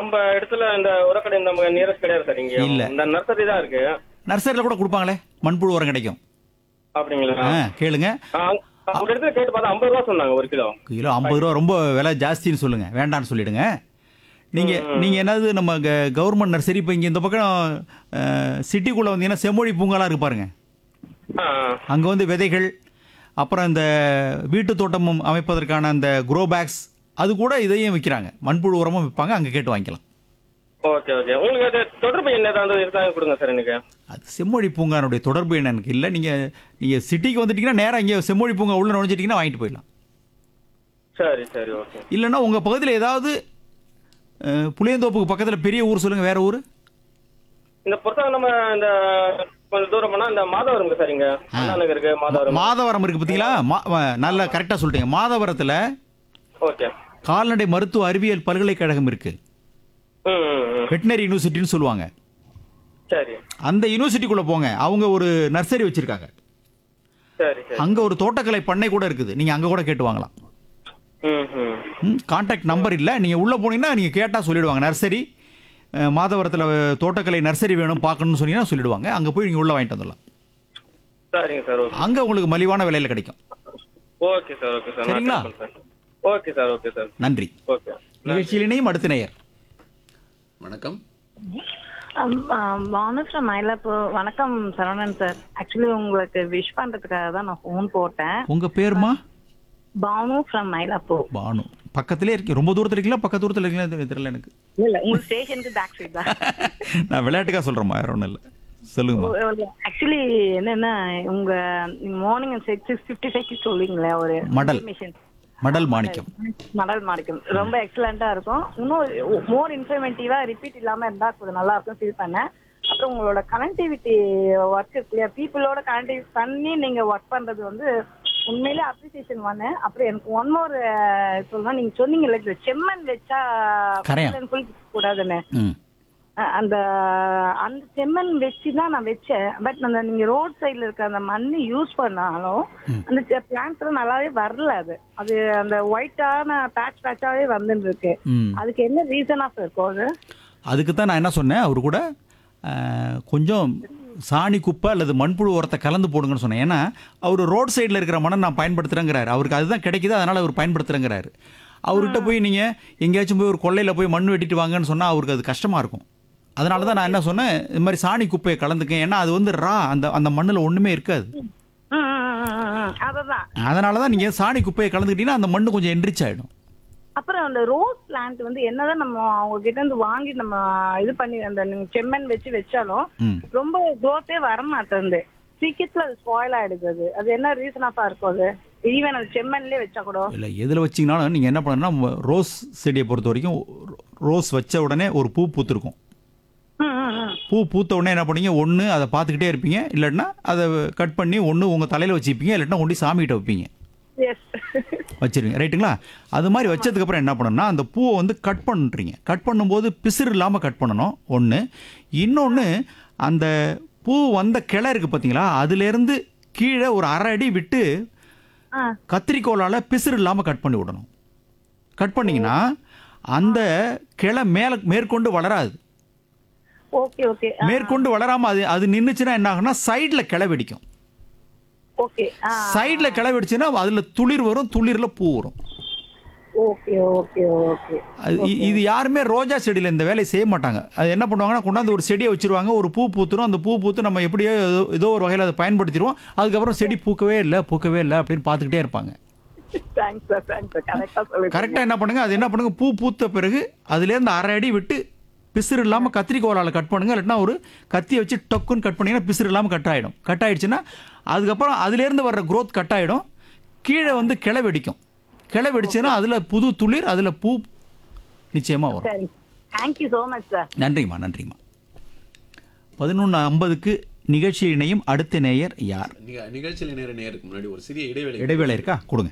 நம்ம இடத்துல இந்த உரக்கடை நம்ம நியரஸ்ட் கிடையாது சார் இங்க இல்ல. இந்த நர்சரி தான் இருக்கு நர்சரியில் கூட கொடுப்பாங்களே மண்புழு உரம் கிடைக்கும் அப்படிங்களா ஆ கேளுங்க ஆ, ஒரு இடத்துல கேட்டு பார்த்தா ஐம்பது ரூபா சொன்னாங்க ஒரு கிலோ கிலோ ஐம்பது ரூபா ரொம்ப விலை ஜாஸ்தின்னு சொல்லுங்க வேண்டாம்னு சொல்லிடுங்க நீங்க நீங்க என்னது நம்ம கவர்மெண்ட் நர்சரி இப்போ இங்க இந்த பக்கம் சிட்டிக்குள்ள வந்தீங்கன்னா செம்மொழி பூங்காலாம் இருக்கு பாருங்க ஆ, அங்க வந்து விதைகள் அப்புறம் இந்த வீட்டு தோட்டம் அமைப்பதற்கான அந்த க்ரோ பேக்ஸ் அது கூட இதையும் விற்கிறாங்க மண்புழு உரமும் விற்பாங்க அங்க கேட்டு வாங்கிக்கலாம் ஓகே ஓகே உங்களுக்கு அது தொடர்பு என்ன ஏதாவது இருந்தாங்க கொடுங்க சார் எனக்கு அது செம்மொழி பூங்கானுடைய தொடர்பு என்ன எனக்கு இல்லை நீங்க நீங்க சிட்டிக்கு வந்துட்டீங்கன்னா நேரா இங்கே செம்மொழி பூங்கா உள்ள நுழைஞ்சிட்டீங்கன்னா வாங்கிட்டு போயிடலாம் சரி சரி ஓகே இல்லைன்னா உங்க பகுதியில் ஏதாவது அஹ், புளியந்தோப்புக்கு பக்கத்துல பெரிய ஊர் சொல்லுங்க வேற ஊர் இந்த பொறுத்தவரை நம்ம இந்த கொஞ்சம் தூரம் போனா இந்த மாதவரம் இருக்கு சார் இங்க அண்ணா நகருக்கு மாதவரம் மாதவரம் இருக்கு பார்த்தீங்களா மா- வ- நல்லா கரெக்டாக சொல்லிட்டீங்க மாதவரத்தில் ஓகே கால்நடை மருத்துவ அறிவியல் பல்கலைக்கழகம் இருக்கு ம் ம், ம். வெட்டினரி யூனிவர்சிட்டின்னு சொல்லுவாங்க சரி அந்த யூனிவர்சிட்டிக்குள்ள போங்க அவங்க ஒரு நர்சரி வச்சிருக்காங்க சரி சரி அங்க ஒரு தோட்டக்கலை பண்ணை கூட இருக்குது நீங்க அங்க கூட கேட்டு வாங்கலாம் ம் ம் கான்டாக்ட் நம்பர் இல்லை நீங்க உள்ள போனீங்கன்னா நீங்க கேட்டா சொல்லிடுவாங்க நர்சரி அஹ், மாதவரத்துல தோட்டக்கலை நர்சரி வேணும் பார்க்கணும்னு சொன்னீங்கன்னா சொல்லிடுவாங்க அங்க போய் நீங்க உள்ள வாங்கிட்டு வந்துடலாம் சரிங்க சார் ஓகே அங்க உங்களுக்கு மலிவான விலையில கிடைக்கும் ஓகே சார் ஓகே சார் சரிங்களா? நான் sir okay sir okay sir நன்றி ஓகே நிகழ்ச்சியில் இணையும் அடுத்த நேயர் வணக்கம் பானு ஃப்ரம் மயிலாப்பூர் வணக்கம் சரவணன் சார் ஆக்சுவலி உங்களுக்கு விஷ் பண்றதுக்காக தான் நான் ஃபோன் போட்டேன் உங்க பேருமா பானு ஃப்ரம் மயிலாப்பூர் பானு பக்கத்திலே இருக்கீங்க ரொம்ப தூரத்துல இருக்கீங்களா பக்கத்து தூரத்துல இருக்கீங்களா தெரியல- தெரியல எனக்கு இல்ல இல்ல உங்க ஸ்டேஷனுக்கு பேக் சைட் தான் நான் விளையாட்டுக்கா சொல்றேம்மா வேற ஒன்றும் இல்லை சொல்லுங்கம்மா ஆக்சுவலி என்னன்னா உங்க morning six six fifty five சொல்லுவீங்களே ஒரு மடல். information. மடல் மாணிக்கம் மடல் மார்க்கம் ரொம்ப எக்ஸலண்டா இருக்கும் இன்னும் மோர் இன்ஃபர்மேட்டிவா ரிப்பீட் இல்லாம இருந்தா கொஞ்சம் நல்லா இருக்கும் ஃபீல் பண்ணேன் அப்புறம் உங்களோட கனெக்டிவிட்டி ஒர்க் இருக்கு இல்லையா பீப்புளோட கனெக்டிவிட்டி பண்ணி நீங்க ஒர்க் பண்றது வந்து உண்மையிலே அப்ரிசியேஷன் பண்ணேன் அப்புறம் எனக்கு ஒன் மோர் சொல்லணும் நீங்க சொன்னீங்கல்ல இந்த செம்மண் வச்சா கரையான். full கூடாதுன்னு ம் அஹ் அந்த அந்த செம்மண் வச்சு தான் நான் வச்சேன் பட் அந்த நீங்க ரோட் சைடுல இருக்க அந்த மண் யூஸ் பண்ணாலும் அந்த பிளான்ஸ் எல்லாம் நல்லாவே வரல அது அது அந்த ஒயிட்டான பேட்ச் பேட்சாவே வந்துட்டு இருக்கு ம் அதுக்கு என்ன ரீசனா இருக்கும் அது அதுக்கு தான் நான் என்ன சொன்னேன் அவர் கூட அஹ், கொஞ்சம் சாணி குப்பை அல்லது மண்புழு உரத்தை கலந்து போடுங்கன்னு சொன்னேன் ஏன்னா அவர் ரோட் சைடில் இருக்கிற மண்ணை நான் பயன்படுத்துகிறேங்கிறாரு அவருக்கு அதுதான் கிடைக்குது அதனால் அவர் பயன்படுத்துகிறேங்கிறாரு அவர்கிட்ட போய் நீங்கள் எங்கேயாச்சும் போய் ஒரு கொல்லையில் போய் மண் வெட்டிட்டு வாங்கன்னு சொன்னால் அவருக்கு அது கஷ்டமாக இருக்கும் அதனால தான் நான் என்ன சொன்னேன் இது மாதிரி சாணி குப்பையை கலந்துக்க ஏன்னா அது வந்து ரா அந்த அந்த மண்ணில் ஒன்றுமே இருக்காது ம், ம், ம், ம், ம். அததான் அதனால தான் நீங்கள் சாணி குப்பையை கலந்துக்கிட்டீங்கன்னா அந்த மண்ணு கொஞ்சம் என்ரிச் ஆகிடும் அப்புறம் அந்த ரோஸ் பிளான்ட் வந்து என்னதான் நம்ம அவங்க கிட்ட இருந்து வாங்கி நம்ம இது பண்ணி அந்த நீங்க செம்மண் வச்சு வச்சாலும் ம் ரொம்ப growth-ஏ வர மாட்டேங்குது சீக்கிரத்துல அது ஸ்பாயில் ஆயிடுது அது அது என்ன ரீசனாப்பா இருக்கும் அது ஈவன் அது செம்மண்லயே வச்சா கூட இல்லை எதில் வச்சிங்கனாலும் நீங்கள் என்ன பண்ணணும்னா ரோஸ் செடியை பொறுத்த வரைக்கும் ரோஸ் வச்ச உடனே ஒரு பூ பூத்திருக்கும் ம், ம், ம். பூ பூத்த உடனே என்ன பண்ணீங்க ஒன்று அதை பார்த்துக்கிட்டே இருப்பீங்க இல்லைன்னா அதை கட் பண்ணி ஒன்று உங்கள் தலையில் வச்சுப்பீங்க இல்லைன்னா கொண்டு சாமிகிட்ட வைப்பீங்க Yes. வச்சிருவீங்க ரைட்டுங்களா அது மாதிரி வச்சதுக்கப்புறம் என்ன பண்ணணும்னா அந்த பூவை வந்து கட் பண்ணுறீங்க கட் பண்ணும்போது பிசிறு இல்லாமல் கட் பண்ணணும் ஒன்று இன்னொன்று அந்த பூ வந்த கிளை இருக்குது பார்த்தீங்களா அதுலேருந்து கீழே ஒரு அரை அடி விட்டு ஆ. கத்திரிக்கோலால் பிசிறு இல்லாமல் கட் பண்ணி விடணும் கட் பண்ணிங்கன்னா அந்த கிளை மேலே மேற்கொண்டு வளராது ஓகே ஓகே மேற்கொண்டு வளராம அது அது நின்றுச்சுன்னா என்ன ஆகும்னா சைடில் கிளை வெடிக்கும் ஓகே ஆ சைடில் கிளை வெடிச்சுன்னா அதில் துளிர் வரும் துளிரில் பூ வரும் ஓகே ஓகே ஓகே அது இ- இது யாருமே ரோஜா செடியில் இந்த வேலையை செய்ய மாட்டாங்க அது என்ன பண்ணுவாங்கன்னா கொண்டாந்து ஒரு செடியை வச்சிருவாங்க ஒரு பூ பூத்துரும் அந்த பூ பூத்து நம்ம எப்படியோ ஏதோ ஏதோ ஒரு வகையில் அதை பயன்படுத்திடுவோம் அதுக்கப்புறம் செடி பூக்கவே இல்லை பூக்கவே இல்லை அப்படின்னு பார்த்துக்கிட்டே இருப்பாங்க தேங்க்ஸ் சார் தேங்க்ஸ் சார் கரெக்டா சொல்லுங்க கரெக்டாக என்ன பண்ணுங்க அது என்ன பண்ணுங்க பூ பூத்த பிறகு அதுலேருந்து அரை அடி விட்டு பிசிறு இல்லாமல் கத்திரிக்கோலால் கட் பண்ணுங்க இல்லைன்னா ஒரு கத்தியை வச்சு டக்குன்னு கட் பண்ணீங்கன்னா பிசிறு இல்லாமல் கட் ஆகிடும் கட் ஆயிடுச்சுன்னா அதுக்கப்புறம் அதுலேருந்து வர்ற growth கட் ஆகிடும் கீழே வந்து கிளை வெடிக்கும் கிளை வெடிச்சுன்னா அதில் புது துளிர் அதில் பூ நிச்சயமாக வரும் சரி தேங்க்யூ ஸோ மச் சார் நன்றிம்மா நன்றிம்மா பதினொன்று ஐம்பதுக்கு நிகழ்ச்சி இணையும் அடுத்த நேயர் யார் நிக- நிகழ்ச்சியில் நேர நேருக்கு முன்னாடி ஒரு சிறிய இடைவேளை இடைவேளை இருக்கா கொடுங்க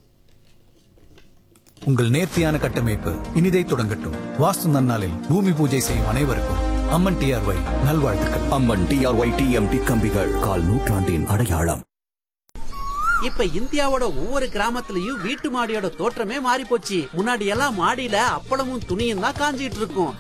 உங்கள் நேர்த்தியான கட்டமைப்பு இனிதை தொடங்கட்டும் வாஸ்து நன்னாளில் பூமி பூஜை செய்யும் அனைவருக்கும் அம்மன் டிஆர்ஒய் நல்வாழ்த்துக்கள் அம்மன் டிஆர்ஒய் டிஎம்டி கம்பிகள் கால் நூற்றாண்டின் அடையாளம் இப்ப இந்தியாவோட ஒவ்வொரு கிராமத்துலயும் வீட்டு மாடியோட தோற்றமே மாறி போச்சு முன்னாடி எல்லாம் மாடியில அப்பளமும் துணியும் தான் காஞ்சிட்டு இருக்கும்